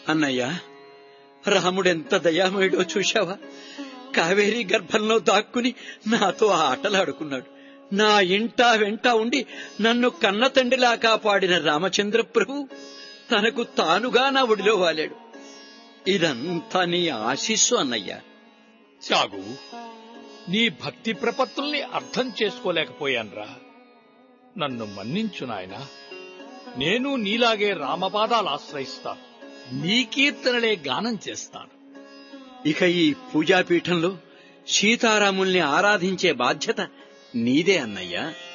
అన్నయ్య రాముడెంత దయామయుడో చూశావా కావేరీ గర్భంలో దాక్కుని నాతో ఆటలాడుకున్నాడు నా ఇంట వెంట ఉండి నన్ను కన్న తండ్రిలా కాపాడిన రామచంద్ర ప్రభు తనకు తానుగా నా ఒడిలో వాలాడు ఇదంతా నీ ఆశీస్సు అన్నయ్య సాగు నీ భక్తి ప్రపత్తుల్ని అర్థం చేసుకోలేకపోయాన్రా నన్ను మన్నించు నాయనా నేను నీలాగే రామపాదాలు ఆశ్రయిస్తాను నీ కీర్తనలే గానం చేస్తాను ఇక ఈ పూజాపీఠంలో సీతారాముల్ని ఆరాధించే బాధ్యత నీదే అన్నయ్య